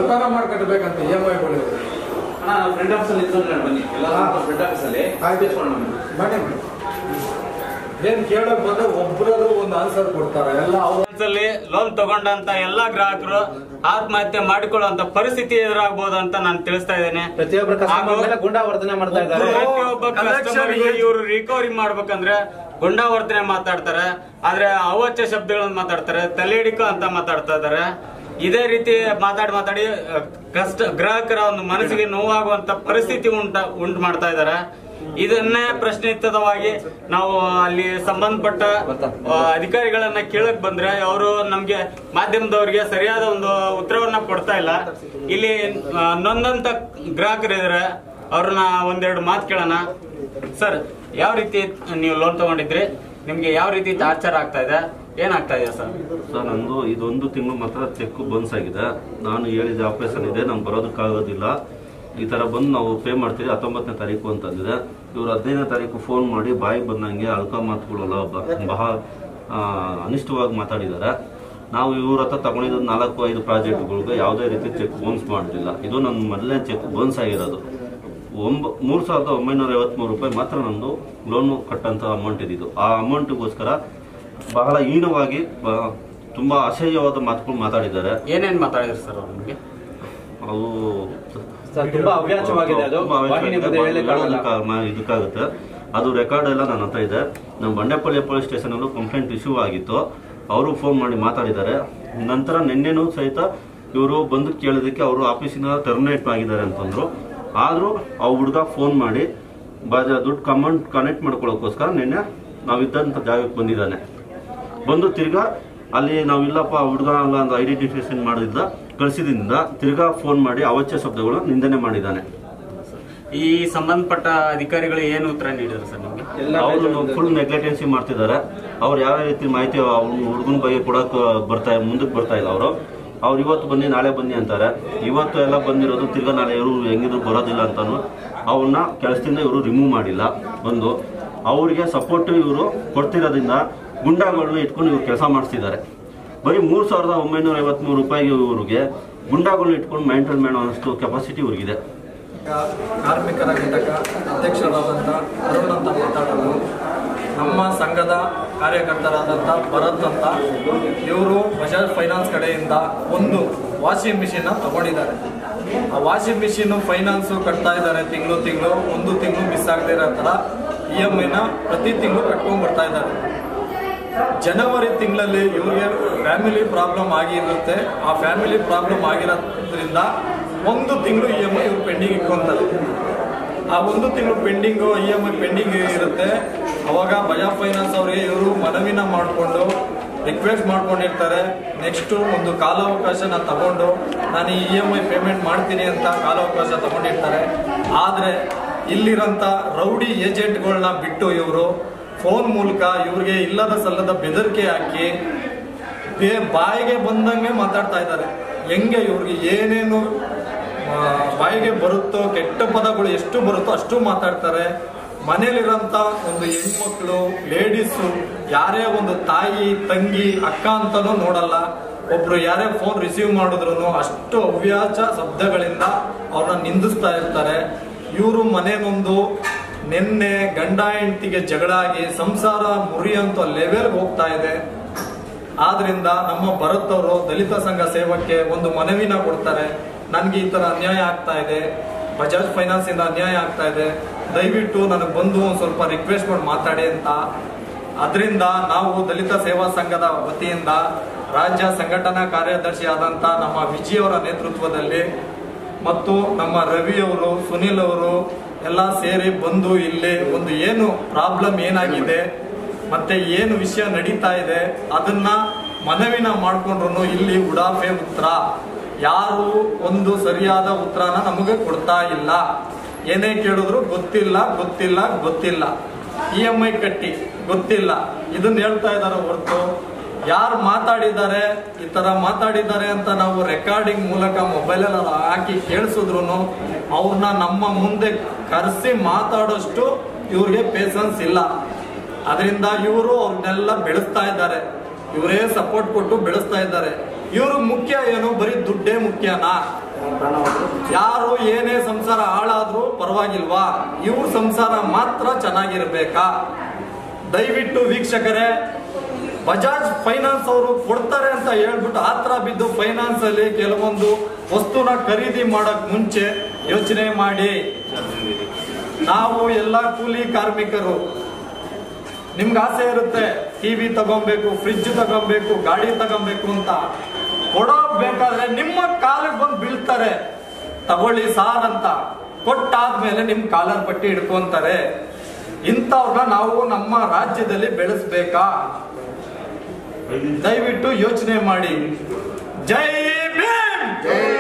ತರ ಮಾಡ್ಕಟ್ಬೇಕಂತ E M ಐಗಳು ಅಣ್ಣ ನಾವು ಫ್ರೆಂಡ್ ಆಫೀಸ್ ಅಲ್ಲಿ ಇದ್ದು ಬನ್ನಿ ಎಲ್ಲ ಹಾ. ಫ್ರೆಂಡ್ ಆಫೀಸ್ ಅಲ್ಲಿ ಆಯ್ತು. ಬೇಸ್ಕೊಳ್ಳೋಣ ಬನ್ನಿ. ಮಾಡಿ ಮಾಡಿ. ಏನ್ ಕೇಳಕ್ ಬಂದ್ರೆ ಒಬ್ರಾದ್ರು ಒಂದು ಆನ್ಸರ್ ಕೊಡ್ತಾರೆ ಎಲ್ಲ ಅವ್ರ ಅಲ್ಲಿ ಲೋನ್ ತಗೊಂಡಂತ ಎಲ್ಲಾ ಗ್ರಾಹಕರು ಆತ್ಮಹತ್ಯೆ ಮಾಡಿಕೊಳ್ಳುವಂತ ಪರಿಸ್ಥಿತಿ ಎದುರಾಗಬಹುದು ಅಂತ ನಾನು ತಿಳಿಸ್ತಾ ಇದ್ದೇನೆ ಪ್ರತಿಯೊಬ್ಬರ ಕಸ್ಟಮರ್ ಹಾಗೂ ಮೇಲೆ ಗುಂಡಾವರ್ತನೆ ಮಾಡ್ತಾ ಇದ್ದಾರೆ ಪ್ರತಿಯೊಬ್ಬ Collection ಕಸ್ಟಮರ್ಗೂ ಏನ್- ಇವರು ರಿಕವರಿ ಮಾಡ್ಬೇಕಂದ್ರೆ ಗುಂಡಾವರ್ತನೆ ಮಾತಾಡ್ತಾರೆ ಆದ್ರೆ ಅವಾಚ್ಯ ಶಬ್ದಗಳನ್ನ ಮಾತಾಡ್ತಾರೆ ತಲೆಡಿಕ ಅಂತ ಮಾತಾಡ್ತಾ ಇದ್ದಾರೆ ಇದೇ ರೀತಿ ಮಾತಾಡಿ ಮಾತಾಡಿ ಅಹ್, ಕಷ್ಟ ಗ್ರಾಹಕರ ಒಂದು ಮನಸ್ಸಿಗೆ ನೋವಾಗುವಂತ ಪರಿಸ್ಥಿತಿ ಉಂಟ ಉಂಟು ಮಾಡ್ತಾ ಇದ್ದಾರೆ ಇದನ್ನೇ ಪ್ರಶ್ನಿತವಾಗಿ ನಾವು ಅಲ್ಲಿ ಸಂಬಂಧಪಟ್ಟ ಆ, ಅಧಿಕಾರಿಗಳನ್ನ ಕೇಳಕ್ ಬಂದ್ರೆ ಅವರು ನಮ್ಗೆ ಮಾಧ್ಯಮದವರಿಗೆ ಸರಿಯಾದ ಒಂದು ಉತ್ತರವನ್ನ ಕೊಡ್ತಾ ಇಲ್ಲ ಇಲ್ಲಿ ಆ, ನೊಂದಂತ ಗ್ರಾಹಕರಿದ್ದಾರೆ ಅವ್ರನ್ನ ಒಂದೆರಡು ಮಾತು ಕೇಳೋಣ ಸರ್ ಯಾವ ರೀತಿ ನೀವು ಲೋನ್ ತಗೊಂಡಿದ್ರಿ ನಿಮ್ಗೆ ಯಾವ ರೀತಿ ಟಾರ್ಚರ್ ಆಗ್ತಾ ಇದೆ ಏನಾಗ್ತಾ ಇದೆ ಸರ್ ಸರ್ ನಂದು ಇದೊಂದು ತಿಂಗಳು ಮಾತ್ರ ಚೆಕ್ ಬನ್ಸ್ ಆಗಿದೆ ನಾನು ಹೇಳಿದ ಆಪರೇಷನ್ ಇದೆ ನಾನು ಬರೋದಕ್ಕಾಗೋದಿಲ್ಲ ಈ ಥರ ಬಂದು ನಾವು ಪೇ ಮಾಡ್ತೀವಿ ಹತ್ತೊಂಬತ್ತನೇ ತಾರೀಕು ಅಂತಂದಿದೆ ಇವರು ಹದಿನೈದನೇ ತಾರೀಕು ಫೋನ್ ಮಾಡಿ ಬಾಯಿಗೆ ಬಂದಂಗೆ ಅಲ್ಕ ಮಾತುಗಳೆಲ್ಲ ಬ- ಬಹಳ ಆ, ಅನಿಷ್ಟವಾಗಿ ಮಾತಾಡಿದ್ದಾರೆ ನಾವು ಇವ್ರ ಹತ್ರ ತಗೊಂಡಿದ್ದು ನಾಲ್ಕು ಐದು ಪ್ರಾಜೆಕ್ಟ್ಗಳಿಗೆ ಯಾವುದೇ ರೀತಿ ಚೆಕ್ ಬೌನ್ಸ್ ಮಾಡಲಿಲ್ಲ ಇದು ನನ್ನ ಮೊದಲನೇ ಚೆಕ್ ಬೌನ್ಸ್ ಆಗಿರೋದು ಒಂಬ ಮೂರು ಸಾವಿರದ ಒಂಬೈನೂರ ಐವತ್ಮೂರು ರೂಪಾಯಿ ಮಾತ್ರ ನಂದು ಲೋನು ಕಟ್ಟಂತ ಅಮೌಂಟ್ ಇದ್ದಿದ್ದು ಆ ಅಮೌಂಟಿಗೋಸ್ಕರ ಬಹಳ ಹೀನವಾಗಿ ಬ- ತುಂಬಾ ಅಸಹ್ಯವಾದ ಮಾತುಗಳು ಮಾತಾಡಿದ್ದಾರೆ ಏನೇನ್ ಮಾತಾಡಿದ್ರಿ ಸರ್ ಅವ್ರು ನಿಮ್ಗೆ ಅವು ಸರ್, ತುಂಬಾ ಅವ್ಯಾಚವಾಗಿದೆ ಅದು ತುಂಬಾ ಅವ್ಯಾಚವಾಗಿದೆ. ವಾಹಿನಿ ಮುಂದೆ ಹೇಳಲಿಕ್ಕಾಗಲ್ಲ. ಹೇಳೋದಕ್ಕ- ಮಾ- ಇದಕ್ಕಾಗುತ್ತೆ ಅದು ರೆಕಾರ್ಡ್ ಎಲ್ಲ ನನ್ನ ಹತ್ರ ಇದೆ ನಮ್ಮ ಬಂಡೆಪಳ್ಳಿ ಪೊಲೀಸ್ ಸ್ಟೇಷನ್ ಅಲ್ಲೂ ಕಂಪ್ಲೇಂಟ್ ಇಶ್ಯೂ ಆಗಿತ್ತು ಅವರು ಫೋನ್ ಮಾಡಿ ಮಾತಾಡಿದ್ದಾರೆ ನಂತರ ನಿನ್ನೆನೂ ಸಹಿತ ಇವರು ಬಂದು ಕೇಳೋದಕ್ಕೆ ಅವರು ಆಫೀಸಿನ ಟರ್ಮಿನೇಟ್ ಆಗಿದ್ದಾರೆ ಅಂತಂದ್ರು ಆದ್ರೂ ಆ ಹುಡುಗ ಫೋನ್ ಮಾಡಿ ಬಾಜ ದುಡ್ಡು ಕಮೆಂಟ್ ಕನೆಕ್ಟ್ ಮಾಡ್ಕೊಳ್ಳೋಕ್ಕೋಸ್ಕರ ನಿನ್ನೆ ನಾವಿದ್ದಂಥ ಜಾಗಕ್ಕೆ ಬಂದಿದ್ದಾನೆ ಬಂದು ತಿರ್ಗಾ ಅಲ್ಲಿ ನಾವಿಲ್ಲಪ್ಪ ಹುಡುಗ ಅಲ್ಲ ಅಂತ ಐಡೆಂಟಿಫಿಕೇಶನ್ ಮಾಡಿದ್ದ ಕಳಿಸಿದ್ರಿಂದ ತಿರ್ಗಾ ಫೋನ್ ಮಾಡಿ ಅವಾಚ್ಯ ಶಬ್ದಗಳು ನಿಂದನೆ ಮಾಡಿದ್ದಾನೆ ಈ ಸಂಬಂಧಪಟ್ಟ ಅಧಿಕಾರಿಗಳು ಏನು ಉತ್ತರ ನೀಡಿದ್ರು ಸರ್ ನಿಮ್ಗೆ ಅವರು ಫುಲ್ ನೆಗ್ಲೆಟೆನ್ಸಿ ಮಾಡ್ತಿದ್ದಾರೆ ಅವ್ರು ಯಾವ ರೀತಿ ಮಾಹಿತಿ ಹುಡುಗನ ಬಗ್ಗೆ ಕೊಡಕ್ ಬರ್ತಾ ಮುಂದಕ್ಕೆ ಬರ್ತಾ ಇಲ್ಲ ಅವರು ಅವ್ರು ಇವತ್ತು ಬನ್ನಿ ನಾಳೆ ಬನ್ನಿ ಅಂತಾರೆ ಇವತ್ತು ಎಲ್ಲ ಬಂದಿರೋದು ತಿರ್ಗಾ ನಾಳೆ ಇವರು ಹೆಂಗಿದ್ರು ಬರೋದಿಲ್ಲ ಅಂತಾನು ಅವನ್ನ ಕೆಲಸದಿಂದ ಇವರು ರಿಮೂವ್ ಮಾಡಿಲ್ಲ ಒಂದು ಅವರಿಗೆ ಸಪೋರ್ಟ್ ಇವರು ಕೊಡ್ತಿರೋದ್ರಿಂದ ಗುಂಡಾಗಳನ್ನ ಇಟ್ಕೊಂಡು ಇವ್ರು ಕೆಲಸ ಮಾಡಿಸ್ತಿದ್ದಾರೆ ಬರೀ ಮೂರು ಸಾವಿರದ ಒಂಬೈನೂರ ಐವತ್ಮೂರು ರೂಪಾಯಿ ಇವ್ರಿಗೆ ಗುಂಡಾಗಳನ್ನ ಇಟ್ಕೊಂಡು ಮೈಂಟೈನ್ ಮಾಡೋ ಅಷ್ಟು ಕೆಪಾಸಿಟಿ ಇವ್ರಿಗಿದೆ ಕಾರ್ಮಿಕರ ಘಟಕ ಅಧ್ಯಕ್ಷರಾದಂಥ ಅರುಣ್ ಅಂತ ಮಾತಾಡೋದು ನಮ್ಮ ಸಂಘದ ಕಾರ್ಯಕರ್ತರಾದಂಥ ಭರತ್ ಅಂತ ಇವರು ಬಜಾಜ್ ಫೈನಾನ್ಸ್ ಕಡೆಯಿಂದ ಒಂದು ವಾಷಿಂಗ್ ಮಿಷಿನ್ನ ತಗೊಂಡಿದ್ದಾರೆ ಆ ವಾಷಿಂಗ್ ಮಿಷಿನ್ ಫೈನಾನ್ಸು ಕಟ್ತಾ ಇದ್ದಾರೆ ತಿಂಗಳು ತಿಂಗಳು ಒಂದು ತಿಂಗಳು ಮಿಸ್ ಆಗದೇ ಇರೋ ಥರ ಇ ಎಮ್ ಐನ ಪ್ರತಿ ತಿಂಗಳು ಕಟ್ಕೊಂಡು ಬರ್ತಾ ಇದ್ದಾರೆ ಜನವರಿ ತಿಂಗಳಲ್ಲಿ ಇವ್ರಿಗೆ ಫ್ಯಾಮಿಲಿ ಪ್ರಾಬ್ಲಮ್ ಆಗಿರುತ್ತೆ ಆ ಫ್ಯಾಮಿಲಿ ಪ್ರಾಬ್ಲಮ್ ಆಗಿರೋದ್ರಿಂದ ಒಂದು ತಿಂಗಳು ಇ ಎಮ್ ಐ ಇವ್ರು ಪೆಂಡಿಂಗ್ ಇಟ್ಕೊಂತಾರೆ ಆ ಒಂದು ತಿಂಗಳು pending E M I pending ಇರುತ್ತೆ ಅವಾಗ ಬಜಾಜ್ ಫೈನಾನ್ಸ್ ಅವರಿಗೆ ಇವರು ಮನವಿನ ಮಾಡಿಕೊಂಡು ರಿಕ್ವೆಸ್ಟ್ ಮಾಡ್ಕೊಂಡಿರ್ತಾರೆ ನೆಕ್ಸ್ಟು ಒಂದು ಕಾಲಾವಕಾಶನ ತಗೊಂಡು ನಾನು ಈ ಇ ಎಮ್ ಐ ಪೇಮೆಂಟ್ ಮಾಡ್ತೀನಿ ಅಂತ ಕಾಲಾವಕಾಶ ತಗೊಂಡಿರ್ತಾರೆ ಆದರೆ ಇಲ್ಲಿರೋಂಥ ರೌಡಿ ಏಜೆಂಟ್ಗಳನ್ನ ಬಿಟ್ಟು ಇವರು ಫೋನ್ ಮೂಲಕ ಇವ್ರಿಗೆ ಇಲ್ಲದ ಸಲ್ಲದ ಬೆದರಿಕೆ ಹಾಕಿ ಬೇ ಬಾಯಿಗೆ ಬಂದಂಗೆ ಮಾತಾಡ್ತಾ ಇದ್ದಾರೆ ಹೆಂಗೆ ಇವ್ರಿಗೆ ಏನೇನು ಆ, ಬಾಯಿಗೆ ಬರುತ್ತೋ ಕೆಟ್ಟ ಪದಗಳು ಎಷ್ಟು ಬರುತ್ತೋ ಅಷ್ಟು ಮಾತಾಡ್ತಾರೆ ಮನೇಲಿರೋಂಥ ಒಂದು ಹೆಣ್ಮಕ್ಳು ಲೇಡೀಸು ಯಾರೇ ಒಂದು ತಾಯಿ ತಂಗಿ ಅಕ್ಕ ಅಂತಾನೂ ನೋಡಲ್ಲ ಒಬ್ರು ಯಾರೇ ಫೋನ್ ರಿಸೀವ್ ಮಾಡಿದ್ರು ಅಷ್ಟು ಅವ್ಯಾಚ ಶಬ್ದಗಳಿಂದ ಅವ್ರನ್ನ ನಿಂದಿಸ್ತಾ ಇರ್ತಾರೆ ಇವರು ಮನೆಗೊಂದು ನಿನ್ನೆ ಗಂಡ ಹೆಂಡತಿಗೆ ಜಗಳ ಆಗಿ ಸಂಸಾರ ಮುರಿಯಂತ ಲೆವೆಲ್ಗೆ ಹೋಗ್ತಾ ಇದೆ ಆದ್ರಿಂದ ನಮ್ಮ ಭರತ್ ಅವರು ದಲಿತ ಸಂಘ ಸೇವಕ್ಕೆ ಒಂದು ಮನವಿನ ಕೊಡ್ತಾರೆ ನನಗೆ ಈ ತರ ಅನ್ಯಾಯ ಆಗ್ತಾ ಇದೆ ಬಜಾಜ್ ಫೈನಾನ್ಸ್ ಇಂದ ಅನ್ಯಾಯ ಆಗ್ತಾ ಇದೆ ದಯವಿಟ್ಟು ನನಗೆ ಬಂದು ಒಂದು ಸ್ವಲ್ಪ ರಿಕ್ವೆಸ್ಟ್ ಮಾಡಿ ಮಾತಾಡಿ ಅಂತ ಅದರಿಂದ ನಾವು ದಲಿತ ಸೇವಾ ಸಂಘದ ವತಿಯಿಂದ ರಾಜ್ಯ ಸಂಘಟನಾ ಕಾರ್ಯದರ್ಶಿ ಆದಂತ ನಮ್ಮ ವಿಜಯ್ ಅವರ ನೇತೃತ್ವದಲ್ಲಿ ಮತ್ತು ನಮ್ಮ ರವಿ ಅವರು ಸುನಿಲ್ ಅವರು ಎಲ್ಲ ಸೇರಿ ಬಂದು ಇಲ್ಲಿ ಒಂದು ಏನು ಪ್ರಾಬ್ಲಮ್ ಏನಾಗಿದೆ ಮತ್ತೆ ಏನು ವಿಷಯ ನಡೀತಾ ಇದೆ ಅದನ್ನ ಮನವಿನ ಮಾಡ್ಕೊಂಡ್ರು ಇಲ್ಲಿ ಉಡಾಫೆ ಉತ್ತರ ಯಾರು ಒಂದು ಸರಿಯಾದ ಉತ್ತರನ ನಮಗೆ ಕೊಡ್ತಾ ಇಲ್ಲ ಏನೇ ಕೇಳಿದ್ರು ಗೊತ್ತಿಲ್ಲ ಗೊತ್ತಿಲ್ಲ ಗೊತ್ತಿಲ್ಲ ಇ ಎಂ ಐ ಕಟ್ಟಿ ಗೊತ್ತಿಲ್ಲ ಇದನ್ನ ಹೇಳ್ತಾ ಇದ್ದಾರೆ ಹೊರತು ಯಾರು ಮಾತಾಡಿದ್ದಾರೆ ಈ ತರ ಮಾತಾಡಿದ್ದಾರೆ ಅಂತ ನಾವು ರೆಕಾರ್ಡಿಂಗ್ ಮೂಲಕ ಮೊಬೈಲಲ್ಲಿ ಹಾಕಿ ಕೇಳಿಸಿದ್ರು ಅವ್ರನ್ನ ನಮ್ಮ ಮುಂದೆ ಕರೆಸಿ ಮಾತಾಡೋಷ್ಟು ಇವ್ರಿಗೆ ಪೇಷನ್ಸ್ ಇಲ್ಲ ಅದರಿಂದ ಇವರು ಅವ್ರನ್ನೆಲ್ಲ ಬೆಳೆಸ್ತಾ ಇದ್ದಾರೆ ಇವರೇ ಸಪೋರ್ಟ್ ಕೊಟ್ಟು ಬೆಳೆಸ್ತಾ ಇದ್ದಾರೆ ಇವ್ರ ಮುಖ್ಯ ಏನು ಬರೀ ದುಡ್ಡೇ ಮುಖ್ಯನಾ ಯಾರು ಏನೇ ಸಂಸಾರ ಹಾಳಾದ್ರೂ ಪರವಾಗಿಲ್ವಾ ಇವ್ರ ಸಂಸಾರ ಮಾತ್ರ ಚೆನ್ನಾಗಿರ್ಬೇಕಾ ದಯವಿಟ್ಟು ವೀಕ್ಷಕರೇ ಬಜಾಜ್ ಫೈನಾನ್ಸ್ ಅವರು ಕೊಡ್ತಾರೆ ಅಂತ ಹೇಳ್ಬಿಟ್ಟು ಆತರ ಬಿದ್ದು ಫೈನಾನ್ಸ್ ಅಲ್ಲಿ ಕೆಲವೊಂದು ವಸ್ತುನ ಖರೀದಿ ಮಾಡಕ್ ಮುಂಚೆ ಯೋಚನೆ ಮಾಡಿ ನಾವು ಎಲ್ಲ ಕೂಲಿ ಕಾರ್ಮಿಕರು ನಿಮ್ಗೆ ಆಸೆ ಇರುತ್ತೆ ಟಿವಿ ತಗೊಬೇಕು ಫ್ರಿಡ್ಜ್ ತಗೊಬೇಕು ಗಾಡಿ ತಗೊಬೇಕು ಅಂತ ಕೊಡೋಬೇಕಾದ್ರೆ ನಿಮ್ಮ ಕಾಲಿಗೆ ಬಂದು ಬೀಳ್ತಾರೆ ತಗೊಳ್ಳಿ ಸಾರ್ ಅಂತ ಕೊಟ್ಟಾದ್ಮೇಲೆ ನಿಮ್ ಕಾಲರ್ ಪಟ್ಟಿ ಹಿಡ್ಕೊಂತಾರೆ ಇಂಥವ್ರನ್ನ ನಾವು ನಮ್ಮ ರಾಜ್ಯದಲ್ಲಿ ಬೆಳೆಸ್ಬೇಕಾ ದಯವಿಟ್ಟು ಯೋಚನೆ ಮಾಡಿ ಜೈ ಭೀಮ್